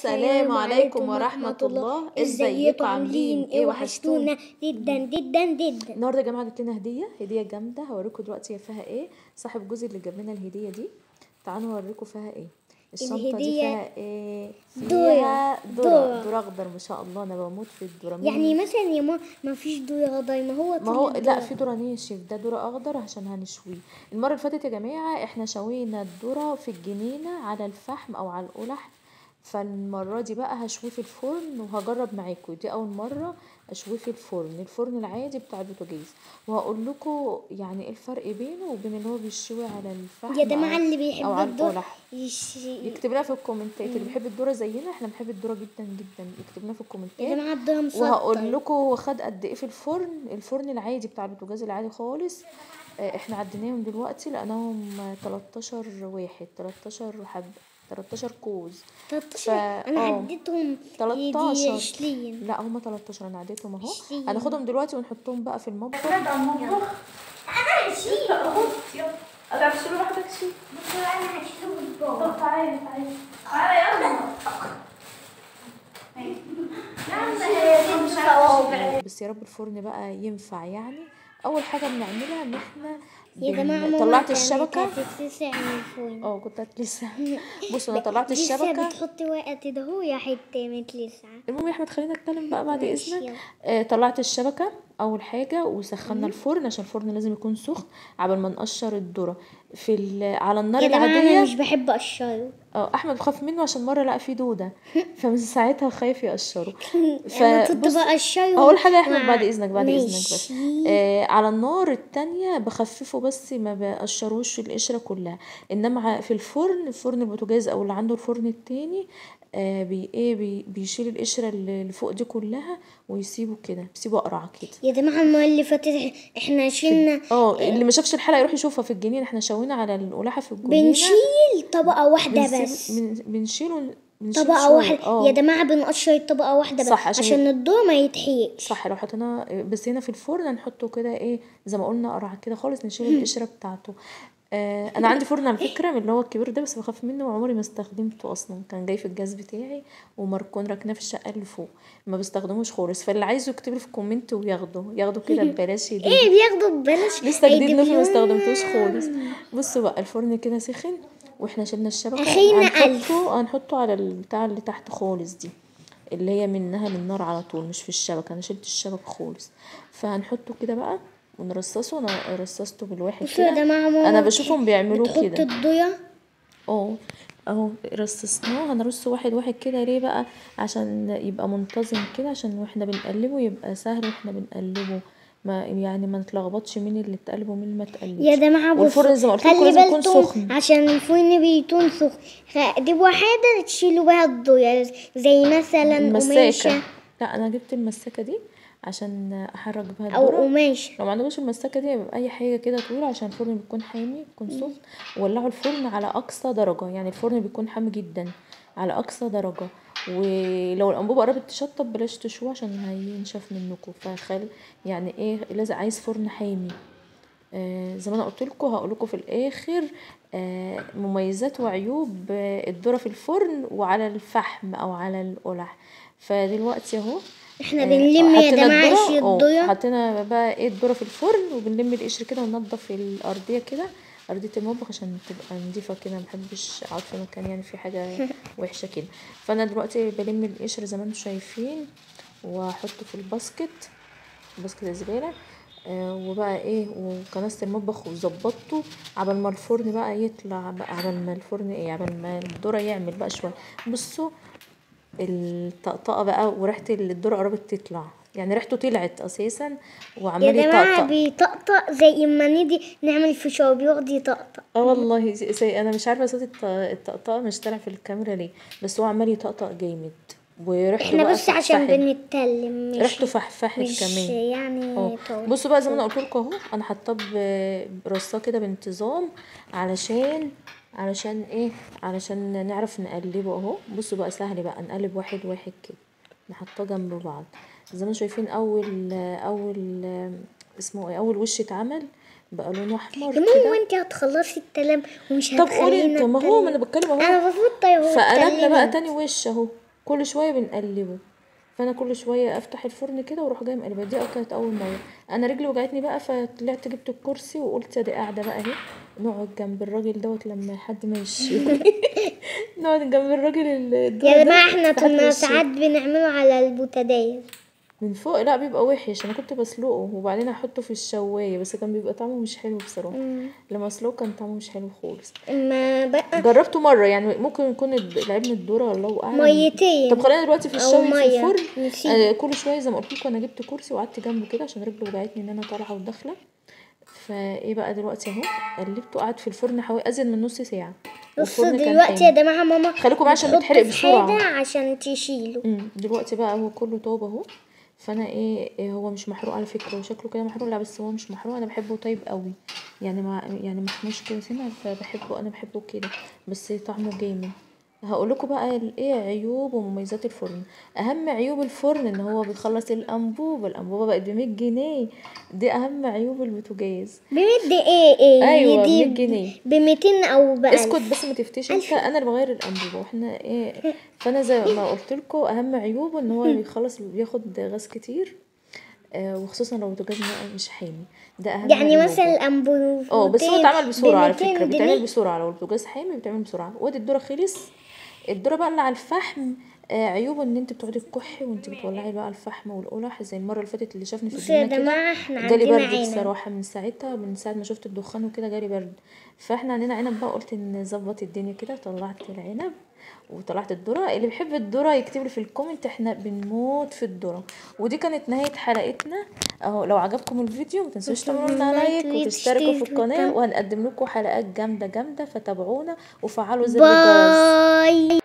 السلام عليكم ورحمة الله ازيكم عاملين ايه وحشتونا جدا جدا جدا النهارده يا جماعه جبت لنا هديه هديه جامده هوريكم دلوقتي هي فيها ايه صاحب جوزي اللي جاب لنا الهديه دي تعالوا اوريكم فيها ايه الشنطه دي الهدية فيها ايه دورة. فيها ذره دورة. ذره اخضر ما شاء الله انا بموت في الذره مين- يعني مثلا يا ما ما فيش دورة غضاي ما هو ما هو طول لا الدورة. في ذره ناشف ده ذره اخضر عشان هنشويه المره اللي فاتت يا جماعه احنا شوينا الذره في الجنينه على الفحم او على القلح فالمره دي بقى هشويه في الفرن وهجرب معاكم دي اول مره اشويه في الفرن الفرن العادي بتاع البوتاجاز وهقول لكم يعني ايه الفرق بينه وبين اللي هو بيشوي على الفحم يا جماعة أو- اللي او بيحب على الدورة القلح يش... يكتب لنا في الكومنتات اللي بيحب الذره زينا احنا بنحب الذره جدا جدا يكتب لنا في الكومنتات يا جماعة الدورة مسطر وهقول لكم هو خد قد ايه في الفرن الفرن العادي بتاع البوتاجاز العادي خالص آه، احنا عديناهم دلوقتي لقيناهم 13 واحد 13 حب 13 كوز 13 فا- انا آه. عديتهم 13 يدي 20 لا هما 13 انا عديتهم اهو عشرين. هناخدهم دلوقتي ونحطهم بقى في المطبخ انا هشيل يلا انا هشيل لوحدك شيل بس انا هشيل طب تعالي تعالي تعالي يلا بس يا رب الفرن بقى ينفع يعني اول حاجه بنعملها ان احنا يا بن- جماعة ماما طلعت كانت الشبكه هتتلسع من الفرن اه كنت لسه بصوا انا طلعت لسه الشبكه بتحطي وقت ده هو يا حتة متلسعة المهم يا احمد خلينا نتكلم بقى بعد ماشي، اذنك يلا. آه طلعت الشبكه اول حاجه وسخنا الفرن عشان الفرن لازم يكون سخن عبال ما نقشر الذره في ال- على النار يا جماعة انا العاديه مش بحب اقشره اه احمد بخاف منه عشان مره لقى فيه دوده فمن ساعتها خايف يقشره انا كنت فبص بقشره اقول حاجه يا احمد مع- بعد اذنك بعد اذنك بس ماشي. آه على النار التانية بخففه بس ما بقشروش القشره كلها انما ع- في الفرن فرن البوتاجاز او اللي عنده الفرن التاني آه بي ايه بي بيشيل القشره اللي اللي فوق دي كلها ويسيبه كده بيسيبه اقرع كده يا جماعة المرة اللي فاتت احنا شلنا اه اللي ما شافش الحلقه يروح يشوفها في الجنينه احنا شوينا على القلاحه في الجنينه بنشيل طبقة واحدة بنسيب- بس بن- بنشيله بنشيل طبقة شوية. واحدة اه يا جماعة بنقشر طبقة واحدة بس صح، عشان- عشان الضوء ما يتحرقش صح لو حطيناه بس هنا في الفرن هنحطه كده ايه زي ما قلنا قرع كده خالص نشيل القشره بتاعته آه انا عندي فرن على فكره من اللي هو الكبير ده بس بخاف منه وعمري ما استخدمته اصلا كان جاي في الجاز بتاعي ومركون راكناه في الشقه اللي فوق ما بستخدموش خالص فاللي عايزه يكتب لي في الكومنت وياخده ياخده كده ببلاش جديد ايه بياخدوا ببلاش لسه جديد هيجيب نوفي ما لهم- استخدمتوش خالص بصوا بقى الفرن كده سخن واحنا شلنا الشبكه أخينا ألف. هنحطه هنحطه على البتاع اللي تحت خالص دي اللي هي منها للنار على طول مش في الشبكه انا شلت الشبكه خالص فهنحطه كده بقى ونرصصه انا رصصته بالواحد بصوا يا كده جماعة ماما انا بشوفهم بيعملوه بتحط كده الضية اه اهو رصصناه هنرصه واحد واحد كده ليه بقى عشان يبقى منتظم كده عشان واحنا بنقلبه يبقى سهل واحنا بنقلبه ما يعني ما نتلخبطش مين اللي اتقلب ومين اللي ما اتقلبش يا جماعة بصوا والفرن زي ما قلت لكم خلي لازم يكون بالكم سخن عشان الفرن بيكون سخن خ- جيبوا حاجة تشيلوا بيها الضية زي مثلا المساكة قماشة لا انا جبت المساكة دي عشان احرك بها أو الذرة قماشة لو ما عندكوش المساكة دي يبقى اي حاجة كده طويلة عشان الفرن بيكون حامي بيكون سخن ولعوا الفرن على اقصى درجة يعني الفرن بيكون حامي جدا على اقصى درجة ولو الانبوبة قربت تشطب بلاش تشوه عشان هينشف منكم فخل يعني ايه لازم عايز فرن حامي آه زي ما انا قلت لكم هقول لكم في الاخر آه مميزات وعيوب آه الذره في الفرن وعلى الفحم او على القلح فدلوقتي اهو احنا آه، بنلم يا حطينا جماعة الذرة- قشر اه، الضية حطينا بقى ايه الذره في الفرن وبنلم القشر كده وننضف الارضيه كده ارضيه المطبخ عشان تبقى نضيفه كده محبش اقعد في مكان يعني في حاجه وحشه كده فانا دلوقتي بلم القشر زي ما انتم شايفين واحطه في الباسكت باسكت الزباله آه وبقى ايه وكنست المطبخ وظبطته عبال ما الفرن بقى يطلع بقى عبال ما الفرن ايه عبال ما الذره يعمل بقى شويه بصوا الطقطقه بقى وريحه الذره قربت تطلع يعني ريحته طلعت اساسا يا وعمال جماعة يطقطق بيطقطق زي ما نيجي نعمل فشار بيقعد يطقطق اه والله زي زي- انا مش عارفه صوت الط- الطقطقه مش طالع في الكاميرا ليه بس هو عمال يطقطق جامد وريحته احنا بقى بس عشان فحفحت. بنتكلم مش ريحته فحفحت مش كمان يعني اه طول. بصوا بقى زي ما انا قلت لكم اهو انا حاطاه ب- برصاه كده بانتظام علشان علشان ايه علشان نعرف نقلبه اهو بصوا بقى سهل بقى نقلب واحد واحد كده نحطاه جنب بعض زي ما انتم شايفين اول اول اسمه ايه اول وش اتعمل بقى لونه احمر يا ماما كده انت هتخلصي الكلام ومش طب قولي هتخلينا انت ما هو ما انا نتكلم. بتكلم اهو انا المفروض طيب فقلبنا بقى تاني وش اهو كل شويه بنقلبه فانا كل شويه افتح الفرن كده واروح جايه مقلبه دي كانت اول مره انا رجلي وجعتني بقى فطلعت جبت الكرسي وقلت ادي قاعده بقى اهي نقعد جنب الراجل دوت لما حد ما يشوي نقعد جنب الراجل الدور يا ده جماعة احنا لحد ما كنا يشوي. ساعات بنعمله على البوتاجاز من فوق لا بيبقى وحش انا كنت بسلقه وبعدين احطه في الشوايه بس كان بيبقى طعمه مش حلو بصراحه لما اسلقه كان طعمه مش حلو خالص ما بقى جربته مره يعني ممكن يكون الد- لعبنا الدوره الله اعلم ميتين طب خلينا دلوقتي في أو الشوي في مية. الفرن نسيت. آه كل شويه زي ما قلت لكم انا جبت كرسي وقعدت جنبه كده عشان رجلي وجعتني ان انا طالعه وداخله فايه بقى دلوقتي اهو قلبته قعد في الفرن حوالي ازيد من نص ساعه بصوا والفرن كان دلوقتي يا حامي. جماعة ماما خليكم معايا عشان بتحط بيتحرق في بسرعة. حاجة عشان تشيله امم دلوقتي بقى هو كله طاب اهو فانا ايه, إيه هو مش محروق على فكره هو شكله كده محروق لا بس هو مش محروق انا بحبه طيب قوي يعني مع يعني محموش كده سنه فبحبه انا بحبه كده بس طعمه جامد هقول لكم بقى ال- ايه عيوب ومميزات الفرن اهم عيوب الفرن ان هو بيخلص الانبوبه الانبوبه بقت ب 100 جنيه دي اهم عيوب البوتاجاز بمد ايه ايه أيوة، دي بمية جنيه. بميتين او بألف اسكت بس ما تفتيش انت انا اللي بغير الانبوبه واحنا ايه فانا زي ما قلت لكم اهم عيوبه ان هو بيخلص بياخد غاز كتير آه وخصوصا لو البوتاجاز ما- مش حامي ده اهم يعني عيوبه. مثلا الأنبوبتين اه بس هو اتعمل بسرعه على بميتين فكره بيتعمل جنيه. بسرعه لو البوتاجاز حامي بيتعمل بسرعه وادي الذره خلص الذره بقى اللي على الفحم آه عيوبه ان انت بتقعدي تكحي وانت بتولعي بقى الفحم والقلح زي المره اللي فاتت اللي شافني في بصوا يا الجنينه كده جماعة احنا جالي عندنا برد عنب بصراحة من ساعتها من ساعة ما شفت الدخان وكده جالي برد فاحنا عندنا عنب بقى قلت نظبط الدنيا كده طلعت العنب وطلعت الذرة اللي بيحب الذرة يكتب لي في الكومنت احنا بنموت في الذرة ودي كانت نهاية حلقتنا اهو لو عجبكم الفيديو ما تنسوش تعملوا لنا لايك وتشتركوا في القناة وهنقدم لكم حلقات جامدة جامدة فتابعونا وفعلوا زر الجرس باي